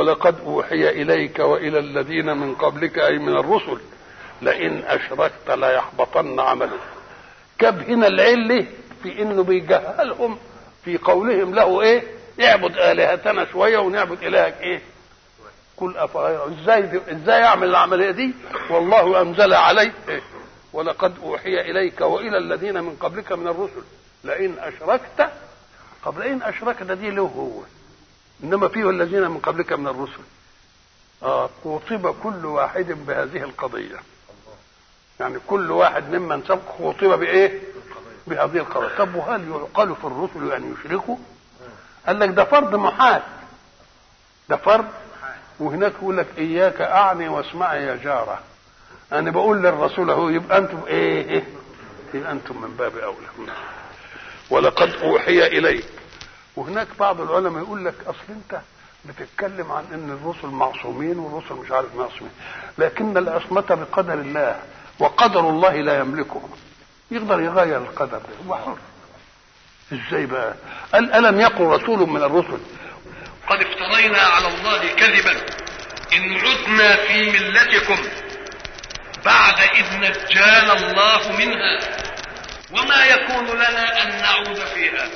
ولقد اوحي اليك والى الذين من قبلك اي من الرسل لئن اشركت ليحبطن عملك جاب هنا العله في انه بيجهلهم في قولهم له ايه اعبد الهتنا شويه ونعبد الهك ايه قل افغيره ازاي ازاي اعمل العمليه دي والله انزل علي إيه؟ ولقد اوحي اليك والى الذين من قبلك من الرسل لئن اشركت قبل ان اشركت دي له هو انما فيه الذين من قبلك من الرسل اه خوطب كل واحد بهذه القضيه يعني كل واحد ممن سبق خوطب بايه بهذه القضيه طب وهل يعقل في الرسل ان يشركوا قال لك ده فرض محال ده فرض وهناك يقول لك اياك اعني واسمعي يا جاره انا بقول للرسول اهو يبقى انتم ايه, إيه؟ يبقى انتم من باب اولى ولقد اوحي اليك وهناك بعض العلماء يقول لك اصل انت بتتكلم عن ان الرسل معصومين والرسل مش عارف معصومين لكن العصمه بقدر الله وقدر الله لا يملكه يقدر يغير القدر ده هو حر ازاي بقى قال الم يقل رسول من الرسل قد افترينا على الله كذبا ان عدنا في ملتكم بعد اذ نجانا الله منها وما يكون لنا ان نعود فيها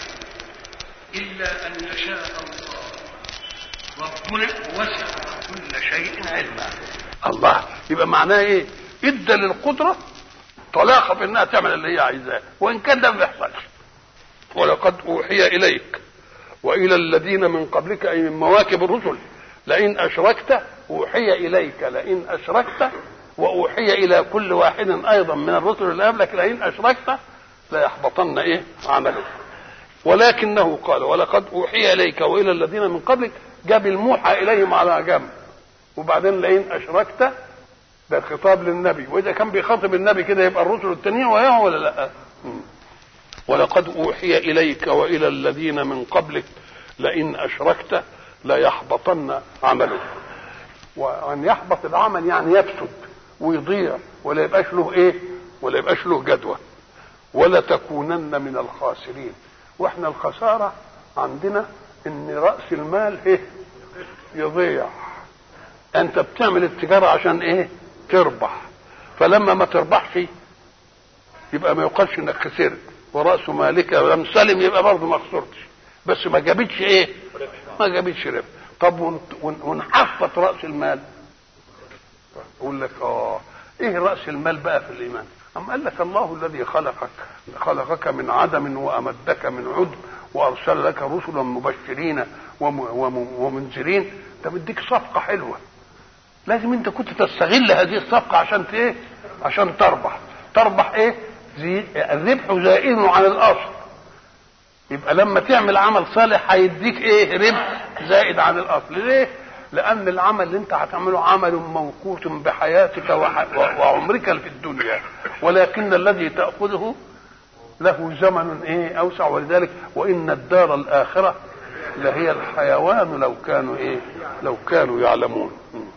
الا ان يشاء الله ربنا وسع كل شيء علما الله يبقى معناه ايه ادى للقدره طلاقه في انها تعمل اللي هي عايزاه وان كان ده ما بيحصلش ولقد اوحي اليك والى الذين من قبلك اي من مواكب الرسل لئن اشركت اوحي اليك لئن اشركت واوحي الى كل واحد ايضا من الرسل اللي قبلك لئن اشركت ليحبطن ايه عملك ولكنه قال ولقد اوحي اليك والى الذين من قبلك جاب الموحى اليهم على جنب وبعدين لئن اشركت ده خطاب للنبي واذا كان بيخاطب النبي كده يبقى الرسل التانيين وياه ولا لا ولقد اوحي اليك والى الذين من قبلك لئن اشركت ليحبطن عملك وان يحبط العمل يعني يفسد ويضيع ولا يبقاش له ايه ولا يبقاش له جدوى ولا تكونن من الخاسرين واحنا الخساره عندنا ان راس المال ايه يضيع انت بتعمل التجاره عشان ايه تربح فلما ما تربحش يبقى ما يقالش انك خسرت وراس مالك لم سلم يبقى برضه ما خسرتش بس ما جابتش ايه ما جابتش ربح طب ونحفظ راس المال يقول لك اه ايه راس المال بقى في الايمان أم قال لك الله الذي خلقك خلقك من عدم وأمدك من عدم وأرسل لك رسلا مبشرين ومنذرين ده مديك صفقة حلوة لازم انت كنت تستغل هذه الصفقة عشان ايه عشان تربح تربح ايه زي الربح زائد عن الأصل يبقى لما تعمل عمل صالح هيديك ايه ربح زائد عن الأصل ليه لأن العمل اللي أنت هتعمله عمل موقوت بحياتك وعمرك في الدنيا ولكن الذي تأخذه له زمن إيه أوسع ولذلك وإن الدار الآخرة لهي الحيوان لو كانوا إيه لو كانوا يعلمون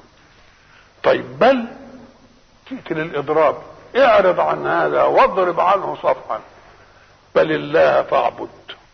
طيب بل تأتي للإضراب اعرض عن هذا واضرب عنه صفحا بل الله فاعبد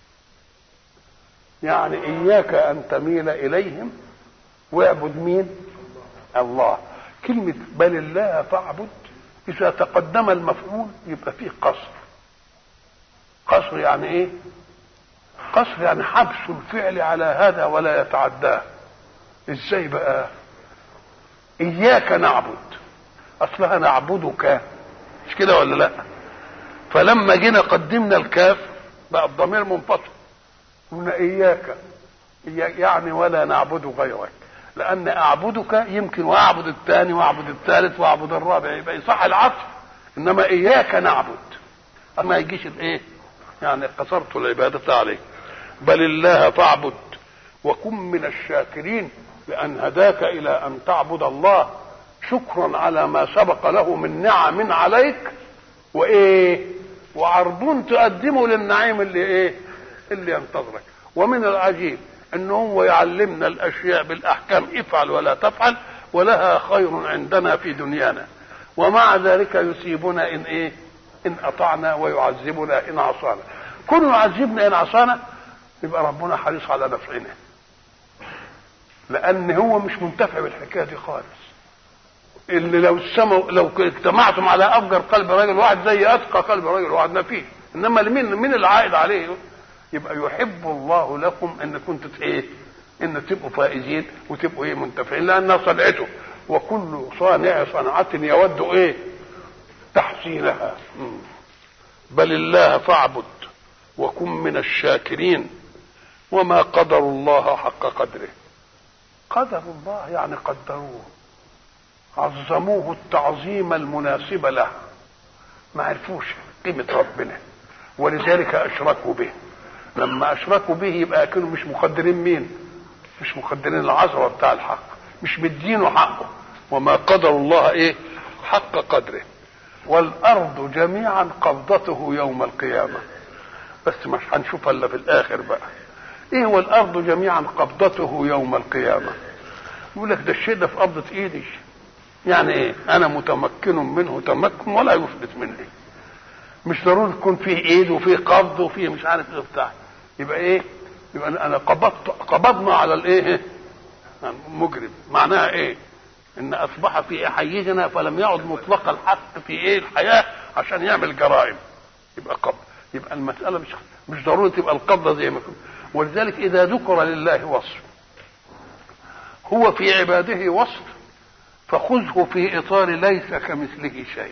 يعني إياك أن تميل إليهم واعبد مين الله كلمة بل الله فاعبد إذا تقدم المفعول يبقى فيه قصر قصر يعني إيه قصر يعني حبس الفعل على هذا ولا يتعداه إزاي بقى إياك نعبد أصلها نعبدك مش كده ولا لا فلما جينا قدمنا الكاف بقى الضمير منفصل قلنا إياك يعني ولا نعبد غيرك لان اعبدك يمكن واعبد الثاني واعبد الثالث واعبد الرابع يبقى يصح العطف انما اياك نعبد اما يجيش الايه يعني قصرت العباده عليك بل الله فاعبد وكن من الشاكرين لان هداك الى ان تعبد الله شكرا على ما سبق له من نعم عليك وايه وعرضون تقدمه للنعيم اللي ايه اللي ينتظرك ومن العجيب ان هو يعلمنا الاشياء بالاحكام افعل ولا تفعل ولها خير عندنا في دنيانا ومع ذلك يصيبنا ان ايه ان اطعنا ويعذبنا ان عصانا كن يعذبنا ان عصانا يبقى ربنا حريص على نفعنا لان هو مش منتفع بالحكايه دي خالص اللي لو السماء لو اجتمعتم على افجر قلب رجل واحد زي اتقى قلب رجل واحد ما فيه انما مين مين العائد عليه يبقى يحب الله لكم ان كنتم ايه ان تبقوا فائزين وتبقوا ايه منتفعين لانها صنعته وكل صانع صنعة يود ايه تحسينها بل الله فاعبد وكن من الشاكرين وما قدر الله حق قدره قدر الله يعني قدروه عظموه التعظيم المناسب له ما عرفوش قيمة ربنا ولذلك أشركوا به لما أشركوا به يبقى كانوا مش مقدرين مين مش مقدرين العظمة بتاع الحق مش مدينه حقه وما قدر الله ايه حق قدره والأرض جميعا قبضته يوم القيامة بس مش هنشوفها إلا في الآخر بقى ايه هو الأرض جميعا قبضته يوم القيامة يقول لك ده الشيء ده في قبضة ايدي يعني ايه انا متمكن منه تمكن ولا يثبت مني مش ضروري تكون فيه ايد وفيه قبض وفيه مش عارف ايه بتاع يبقى ايه يبقى انا قبضت قبضنا على الايه مجرم معناها ايه ان اصبح في حيزنا فلم يعد مطلق الحق في ايه الحياه عشان يعمل جرائم يبقى قبض يبقى المساله مش مش ضروري تبقى القبضه زي ما كنت ولذلك اذا ذكر لله وصف هو في عباده وصف فخذه في اطار ليس كمثله شيء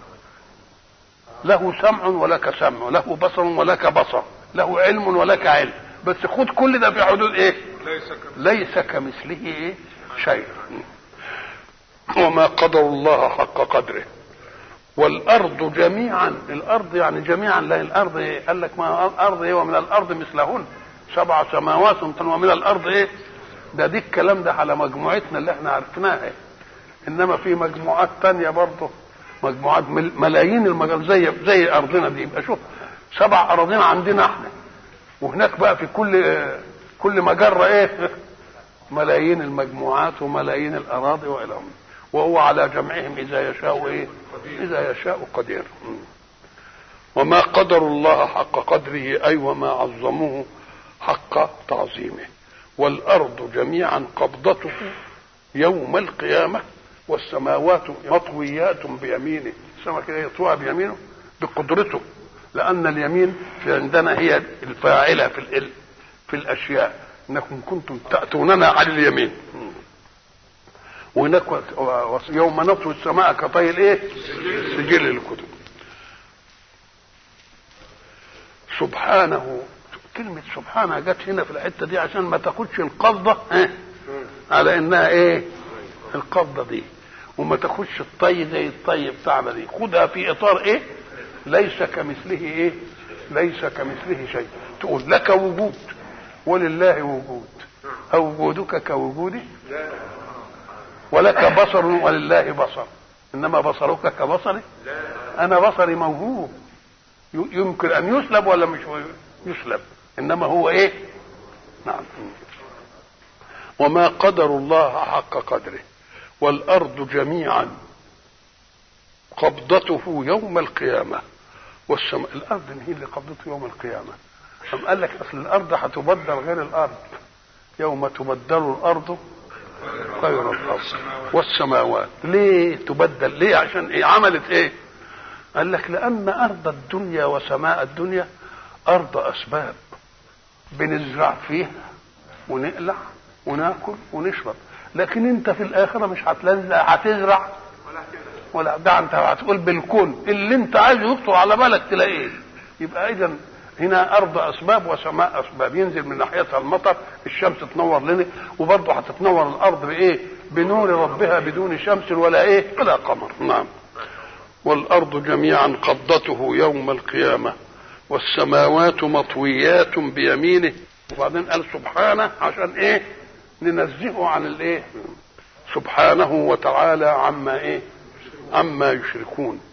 له سمع ولك سمع له بصر ولك بصر له علم ولك علم بس خذ كل ده في حدود ايه ليس كمثله ليس كمثله ايه شيء وما قدر الله حق قدره والارض جميعا الارض يعني جميعا لا الارض إيه؟ قال لك ما الارض ايه ومن الارض مثلهن سبع سماوات ومن الارض ايه ده دي الكلام ده على مجموعتنا اللي احنا عرفناها إيه؟ انما في مجموعات تانية برضه مجموعات مل- ملايين المجال زي زي ارضنا دي يبقى شوف سبع اراضين عندنا احنا وهناك بقى في كل كل مجره ايه ملايين المجموعات وملايين الاراضي والى آخره. وهو على جمعهم اذا يشاء ايه اذا يشاء قدير مم. وما قدر الله حق قدره اي وما عظموه حق تعظيمه والارض جميعا قبضته يوم القيامه والسماوات مطويات بيمينه السماء كده يطوها بيمينه بقدرته لان اليمين في عندنا هي الفاعله في الإل في الاشياء انكم كنتم تاتوننا على اليمين وهناك و- و- يوم نطوي السماء كطي الايه سجل الكتب سبحانه كلمة سبحانه جت هنا في الحتة دي عشان ما تاخدش القبضة ها، على انها ايه القبضة دي وما تاخدش الطي زي الطي بتاعنا دي خدها في اطار ايه ليس كمثله ايه ليس كمثله شيء تقول لك وجود ولله وجود أو وجودك كوجودي ولك بصر ولله بصر انما بصرك كبصري انا بصري موهوب ي- يمكن ان يسلب ولا مش يسلب انما هو ايه نعم وما قدر الله حق قدره والارض جميعا قبضته يوم القيامه والسماء الارض هي اللي قبضته يوم القيامه أم قال لك اصل الارض هتبدل غير الارض يوم تبدل الارض غير الارض والسماوات ليه تبدل ليه عشان ايه عملت ايه قال لك لان ارض الدنيا وسماء الدنيا ارض اسباب بنزرع فيها ونقلع وناكل ونشرب لكن انت في الاخره مش هتلزق هتزرع ولا ده انت هتقول بالكون اللي انت عايزه يخطر على بالك تلاقيه يبقى اذا هنا ارض اسباب وسماء اسباب ينزل من ناحيتها المطر الشمس تنور لنا وبرضه هتتنور الارض بايه بنور ربها بدون شمس ولا ايه ولا قمر نعم والارض جميعا قبضته يوم القيامه والسماوات مطويات بيمينه وبعدين قال سبحانه عشان ايه ننزهه عن الايه سبحانه وتعالى عما ايه عما يشركون